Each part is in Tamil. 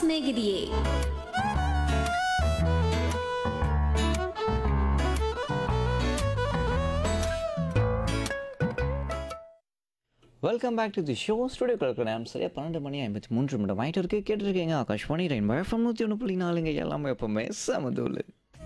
சிநேகிதியே welcome back to the show studio கலக்கிற நேரம் சரியா பன்னெண்டு மணி ஐம்பத்தி மூன்று நிமிடம் ஆகிட்டு இருக்கு கேட்டிருக்கீங்க ஆகாஷ்வாணி ரெயின் எஃப்எம் நூற்றி ஒன்று புள்ளி நாலுங்க எல்லாமே எப்பவுமே சமதூள்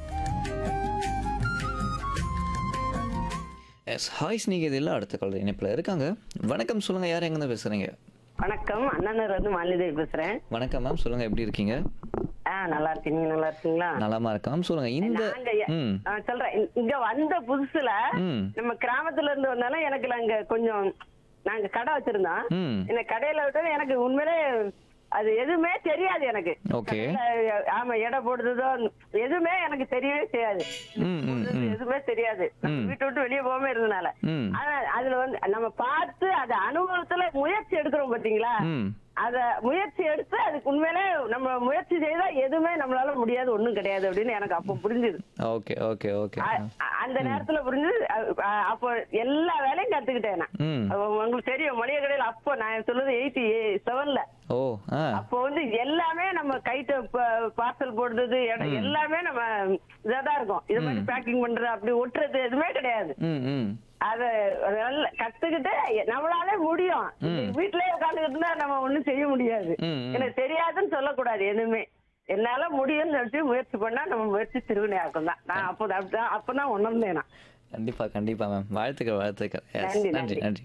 எஸ் ஹாய் ஸ்நேகிதில் அடுத்த கால இணைப்பில் இருக்காங்க வணக்கம் சொல்லுங்கள் யார் எங்கேருந்து பேசுகிறீங்க வணக்கம் அண்ணனர் வந்து மாலிதேவி பேசுறேன் வணக்கம் மேம் சொல்லுங்கள் எப்படி இருக்கீங்க ஆ நல்லா இருக்கீங்க நீங்க நல்லா இருக்கீங்களா நலமா இருக்காம் சொல்லுங்கள் இந்த நாங்க எ- ம் ஆ, சொல்றேன் இ- இங்க வந்த புதுசுல ம் நம்ம கிராமத்துல இருந்து வந்தாலும் எனக்கு நாங்க கொஞ்சம் நாங்க கடை வச்சிருந்தோம் ம் இந்த கடையில விட்டு எனக்கு உண்மையிலே அது எதுவுமே தெரியாது எனக்கு ஓகே கடையில, ஆமா எடை போடுறதோ எதுவுமே எனக்கு தெரியவே செய்யாது ம் ம் ம் எதுவுமே தெரியாது நம்ம வீட்டை விட்டு வெளியே போகாம இருந்தனால ம் ஆனா அதுல வந்து நம்ம பார்த்து அது அனுபவத்துல முயற்சி எடுக்கிறோம் பாத்தீங்களா ம் அத முயற்சி எடுத்து அதுக்கு உண்மையிலே நம்ம முயற்சி செய்தா எதுவுமே நம்மளால முடியாது ஒண்ணும் கிடையாது அப்படின்னு எனக்கு அப்போ புரிஞ்சுது ஓகே ஓகே ஓகே அ- அ- அந்த நேரத்துல புரிஞ்சது அ- அ- அப்போ எல்லா வேலையும் கத்துக்கிட்டேன் நான் ம் அப்ப உங்களுக்கு தெரியும் மளிகை கடையில அப்போ நான் சொல்றது எயிட்டி செவன்ல ஓ ஆ அப்போ வந்து எல்லாமே நம்ம கைட்ட பார்சல் போடுறது எட- எல்லாமே நம்ம இதாதான் இருக்கும் இது மாதிரி பேக்கிங் பண்றது அப்படி ஒட்டுறது எதுவுமே கிடையாது ம் ம் அத நல்ல கத்துக்கிட்டு நம்மளாலே முடியும் வீட்லயே உட்காந்துக்கிட்டு இருந்தா நம்ம ஒண்ணும் செய்ய முடியாது ம், ம். எனக்கு தெரியாதுன்னு சொல்லக்கூடாது எதுவுமே என்னால முடியும்னு நினைச்சு முயற்சி பண்ணா நம்ம முயற்சி திருவினை ஆக்கும் தான் நான் அப்போ அப்படிதான் அப்பதான் உணர்ந்தேன் நான் கண்டிப்பா கண்டிப்பா மேம் வாழ்த்துக்கள் வாழ்த்துக்கள் Yes, நன்றி, நன்றி நன்றி. நன்றி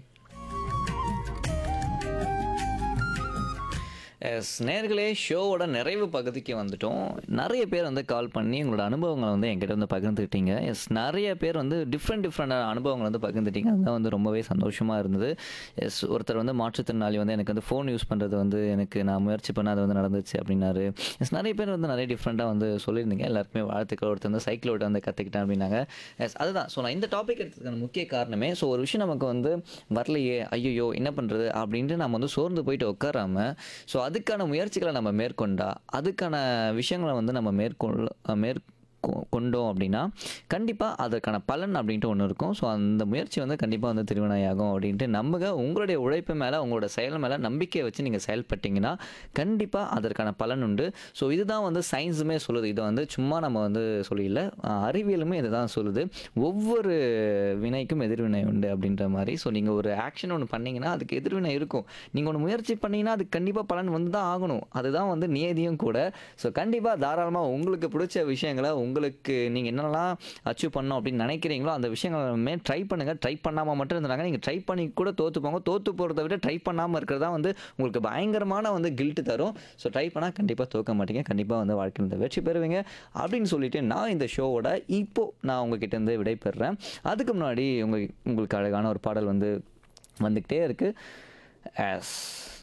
எஸ் நேர்களே ஷோவோட நிறைவு பகுதிக்கு வந்துட்டோம் நிறைய பேர் வந்து கால் பண்ணி உங்களோட அனுபவங்களை வந்து என்கிட்ட வந்து பகிர்ந்துக்கிட்டீங்க எஸ் நிறைய பேர் வந்து டிஃப்ரெண்ட் டிஃப்ரெண்டான அனுபவங்களை வந்து பகிர்ந்துட்டீங்க அதுதான் வந்து ரொம்பவே சந்தோஷமாக இருந்தது எஸ் ஒருத்தர் வந்து மாற்றுத்திறனாளி வந்து எனக்கு வந்து ஃபோன் யூஸ் பண்ணுறது வந்து எனக்கு நான் முயற்சி பண்ண அது வந்து நடந்துச்சு அப்படின்னாரு எஸ் நிறைய பேர் வந்து நிறைய டிஃப்ரெண்ட்டாக வந்து சொல்லியிருந்தீங்க எல்லாருக்குமே வாழ்த்துக்கள் ஒருத்தர் வந்து சைக்கிள் ஓட்ட வந்து கற்றுக்கிட்டேன் அப்படின்னாங்க எஸ் அதுதான் ஸோ நான் இந்த டாபிக் எடுத்ததுக்கான முக்கிய காரணமே ஸோ ஒரு விஷயம் நமக்கு வந்து வரலையே ஐயோ என்ன பண்ணுறது அப்படின்ட்டு நம்ம வந்து சோர்ந்து போயிட்டு உட்காராம ஸோ அதுக்கான முயற்சிகளை நம்ம மேற்கொண்டா அதுக்கான விஷயங்களை வந்து நம்ம மேற்கொள்ள மேற் கொ- கொண்டோம் அப்படின்னா கண்டிப்பாக அதற்கான பலன் அப்படின்ட்டு ஒன்று இருக்கும் ஸோ அந்த முயற்சி வந்து கண்டிப்பாக வந்து திருவினையாகும் அப்படின்ட்டு நம்புங்க உங்களுடைய உழைப்பு மேலே உங்களோட செயல் மேலே நம்பிக்கையை வச்சு நீங்கள் செயல்பட்டீங்கன்னா கண்டிப்பாக அதற்கான பலன் உண்டு ஸோ இதுதான் வந்து சயின்ஸுமே சொல்லுது இதை வந்து சும்மா நம்ம வந்து சொல்லல அஹ் அறிவியலுமே இதை தான் சொல்லுது ஒவ்வொரு வினைக்கும் எதிர்வினை உண்டு அப்படின்ற மாதிரி ஸோ நீங்கள் ஒரு ஆக்ஷன் ஒன்று பண்ணீங்கன்னா அதுக்கு எதிர்வினை இருக்கும் நீங்கள் ஒன்று முயற்சி பண்ணீங்கன்னா அதுக்கு கண்டிப்பாக பலன் வந்து தான் ஆகணும் அதுதான் வந்து நியதியும் கூட ஸோ கண்டிப்பாக தாராளமாக உங்களுக்கு பிடிச்ச விஷயங்களை உங்களுக்கு நீங்கள் என்னெல்லாம் அச்சீவ் பண்ணணும் அப்படின்னு நினைக்கிறீங்களோ அந்த விஷயங்களுமே ட்ரை பண்ணுங்கள் ட்ரை பண்ணாமல் மட்டும் இருந்தாங்க நீங்கள் ட்ரை பண்ணி கூட தோற்று போங்க தோற்று போகிறத விட ட்ரை பண்ணாமல் இருக்கிறதா வந்து உங்களுக்கு பயங்கரமான வந்து கில்ட்டு தரும் ஸோ ட்ரை பண்ணால் கண்டிப்பாக தோக்க மாட்டீங்க கண்டிப்பாக வந்து வாழ்க்கையில் இந்த வெற்றி பெறுவீங்க அப்படின்னு சொல்லிட்டு நான் இந்த ஷோவோட இப்போ நான் உங்ககிட்ட இருந்து விடை பெறுறேன் அதுக்கு முன்னாடி உங்கள் உங்களுக்கு அழகான ஒரு பாடல் வந்து வந்துக்கிட்டே இருக்குது எஸ்